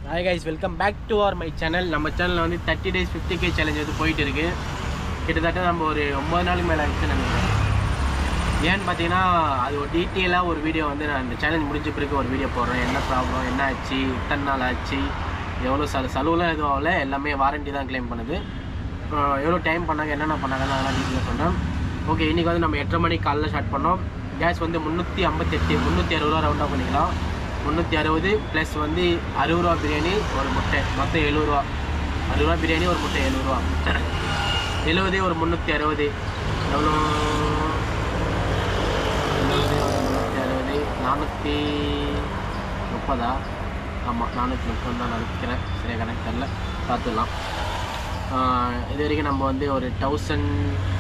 hi guys welcome back to our my channel நம்ம சேனலில் வந்து thirty days fifty K challenge வந்து போயிட்டு இருக்கு கிட்டத்தட்ட நம்ம ஒரு ஒம்பது நாளுக்கு மேலே ஆயிடுச்சு நினைக்கிறேன் ஏன்னு பார்த்தீங்கன்னா அது ஒரு டீட்டெயிலாக ஒரு வீடியோ வந்து நான் இந்த சேலஞ்ச் முடிஞ்ச பிறகு ஒரு வீடியோ போடுறேன் என்ன ப்ராப்ளம் என்ன ஆச்சு இத்தனை நாள் ஆச்சு எவ்வளோ சல செலவுலாம் எதுவும் ஆகல எல்லாமே வாரண்டி தான் க்ளைம் பண்ணுது அஹ் எவ்வளோ டைம் பண்ணாங்க என்னென்ன பண்ணாங்கன்னு அதெல்லாம் டீட்டெயிலாக சொன்னேன் ஓகே இன்றைக்கி வந்து நம்ம எட்டரை மணிக்கு காலைல ஸ்டார்ட் பண்ணோம் கேஸ் வந்து முந்நூற்றி ஐம்பத்தெட்டு முந்நூற்றி அறுபது ரூபா ரவுண்டாக பண்ணிக்கலாம் முந்நூற்றி அறுபது ப்ளஸ் வந்து அறுபது ரூபா பிரியாணி ஒரு முட்டை மொத்தம் எழுபது ரூபா அறுபது ரூபா பிரியாணி ஒரு முட்டை எழுபது ரூபா எழுபது ஒரு முந்நூற்றி அறுபது எவ்வளோ எழுபது ஒரு முந்நூற்றி அறுபது நானூற்றி முப்பதா ஆமாம் நானூற்றி முப்பது தான் நினைக்கிறேன் சரியாக கணக்கு தெரில பார்த்துக்கலாம் ஆஹ் இது வரைக்கும் நம்ம வந்து ஒரு தௌசண்ட்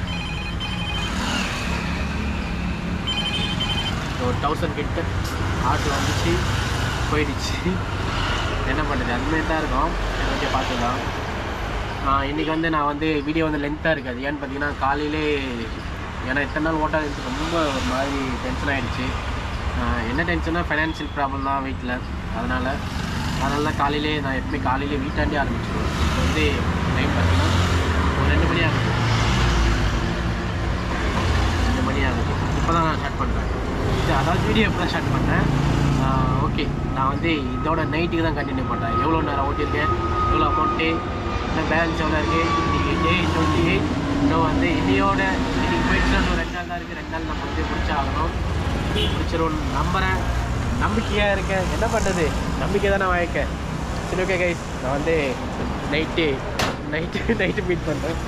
ஒரு தௌசண்ட் கிட்ட ஆர்டர் வந்துச்சு போயிடுச்சு என்ன பண்ணுறது அதுமாரி தான் இருக்கும் ஓகே பார்த்துக்கலாம் இன்றைக்கி வந்து நான் வந்து வீடியோ வந்து லென்த்தாக இருக்காது ஏன்னு பார்த்தீங்கன்னா காலையிலே ஏன்னா இத்தனை நாள் ஓட்டாது எனக்கு ரொம்ப ஒரு மாதிரி டென்ஷன் ஆகிடுச்சு என்ன டென்ஷனா ஃபைனான்ஷியல் ப்ராப்ளம் தான் வீட்டில் அதனால் அதனால தான் காலையிலே நான் எப்பவுமே காலையிலே வீட்டாண்டே ஆரம்பிச்சிடுவேன் இப்போ வந்து டைம் பார்த்தீங்கன்னா ஒரு ரெண்டு மணி ஆகுது ரெண்டு மணி ஆகுது இப்போ தான் நான் ஸ்டார்ட் பண்ணுறேன் சரி அதாவது வீடியோ இப்போ தான் ஸ்டார்ட் பண்ணேன் ஓகே நான் வந்து இதோட நைட்டுக்கு தான் கண்டினியூ பண்ணுறேன் எவ்வளோ நேரம் ஓட்டியிருக்கேன் எவ்வளோ அமௌண்ட்டு இன்னும் பேலன்ஸ் எவ்வளோ இருக்குது இன்றைக்கி டே டுவெண்ட்டி எயிட் இன்னும் வந்து இன்னையோட இன்னைக்கு போயிடுச்சுன்னா இன்னும் ரெண்டு நாள் தான் இருக்குது ரெண்டு நாள் நம்ம வந்து முடிச்சாகணும் முடிச்சிடும் நம்புகிறேன் நம்பிக்கையாக இருக்கேன் என்ன பண்ணுறது நம்பிக்கை தான் நான் வாழ்க்கை சரி ஓகே கைஸ் நான் வந்து நைட்டு நைட்டு நைட்டு மீட் பண்ணுறேன்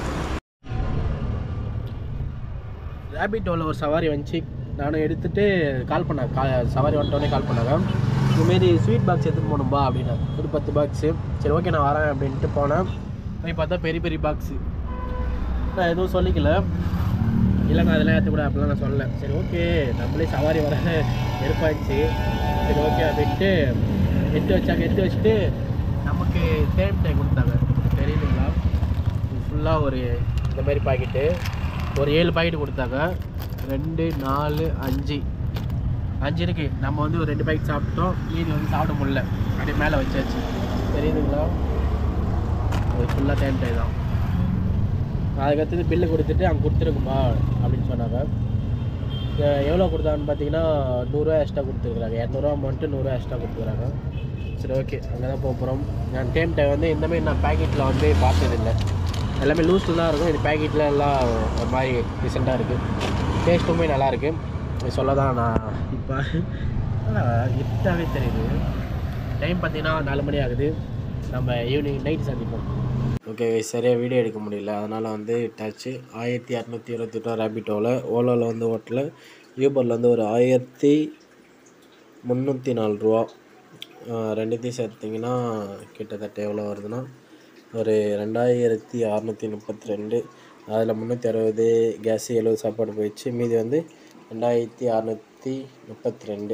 ரேபிட்டோவில் ஒரு சவாரி வந்துச்சு நானும் எடுத்துகிட்டு கால் பண்ணேன் கா சவாரி வந்துட்டோடனே கால் பண்ணாங்க இதுமாரி ஸ்வீட் பாக்ஸ் எடுத்துகிட்டு போகணும்பா அப்படின்னா ஒரு பத்து பாக்ஸு சரி ஓகே நான் வரேன் அப்படின்ட்டு போனேன் போய் பார்த்தா பெரிய பெரிய பாக்ஸு நான் எதுவும் சொல்லிக்கல இல்லை நான் அதெல்லாம் ஏற்ற கூட அப்படிலாம் நான் சொல்லலை சரி ஓகே நம்மளே சவாரி வர எடுப்பாச்சு சரி ஓகே அப்படின்ட்டு எடுத்து வச்சாங்க எடுத்து வச்சுட்டு நமக்கு சேம் டை கொடுத்தாங்க தெரியுதுங்களா ஃபுல்லாக ஒரு இந்த மாதிரி பாக்கெட்டு ஒரு ஏழு பாக்கெட் கொடுத்தாங்க ரெண்டு நாலு அஞ்சு அஞ்சு இருக்கு நம்ம வந்து ஒரு ரெண்டு பாக்கெட் சாப்பிட்டோம் மீதி வந்து சாப்பிட முடியல அப்படியே மேலே வச்சாச்சு தெரியுதுங்களா அது ஃபுல்லாக டைம் டை தான் அதுக்கடுத்தது பில்லு கொடுத்துட்டு அங்கே கொடுத்துருக்குமா அப்படின்னு சொன்னாங்க அஹ் எவ்வளோ கொடுத்தாங்கன்னு பார்த்தீங்கன்னா நூறுரூவா எக்ஸ்ட்ரா கொடுத்துருக்குறாங்க இரநூறுவா அமௌண்ட்டு நூறுரூவா எக்ஸ்ட்ரா கொடுத்துருக்காங்க சரி ஓகே அங்கே தான் போக போகிறோம் நான் டைம் டைம் வந்து இந்த மாதிரி நான் பேக்கெட்டில் வந்து பார்த்ததில்லை எல்லாமே லூஸில் தான் இருக்கும் இது பேக்கெட்டில் எல்லாம் ஒரு மாதிரி ரீசெண்டாக இருக்குது டேஸ்ட்டுமே நல்லாயிருக்கு இது சொல்ல தான் நான் இப்போ இருட்டாகவே தெரியுது டைம் பார்த்தீங்கன்னா நாலு மணி ஆகுது நம்ம ஈவினிங் நைட்டு சந்திப்போம் ஓகே சரியாக வீடியோ எடுக்க முடியல அதனால் வந்து டச்சு ஆயிரத்தி இரநூத்தி இருபத்தெட்டு ரேபிட்டோவில் ஓலோவில் வந்து ஓட்டல யூபரில் வந்து ஒரு ஆயிரத்தி முந்நூற்றி நாலு ரூபா ஆஹ் ரெண்டுத்தையும் சேர்த்திங்கன்னா கிட்டத்தட்ட எவ்வளோ வருதுன்னா ஒரு ரெண்டாயிரத்தி அறநூற்றி முப்பத்தி ரெண்டு அதில் முந்நூற்றி அறுபது கேஸு எழுபது சாப்பாடு போயிடுச்சு மீதி வந்து ரெண்டாயிரத்தி அறநூற்றி முப்பத்தி ரெண்டு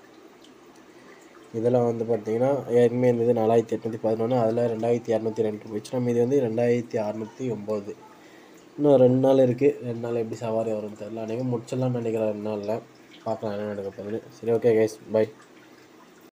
இதில் வந்து பார்த்தீங்கன்னா ஏற்கனவே இருந்தது நாலாயிரத்தி எட்நூற்றி பதினொன்று அதில் ரெண்டாயிரத்தி இரநூத்தி ரெண்டு போயிடுச்சுன்னா மீதி வந்து ரெண்டாயிரத்தி அறநூற்றி ஒம்பது இன்னும் ரெண்டு நாள் இருக்குது ரெண்டு நாள் எப்படி சவாரி வரும்னு தெரில அன்றைக்கி முடிச்சிடலாம்னு நினைக்கிறேன் ரெண்டு நாளில் பார்க்கலாம் என்ன நடக்க போகுதுன்னு சரி ஓகே கைஸ் பை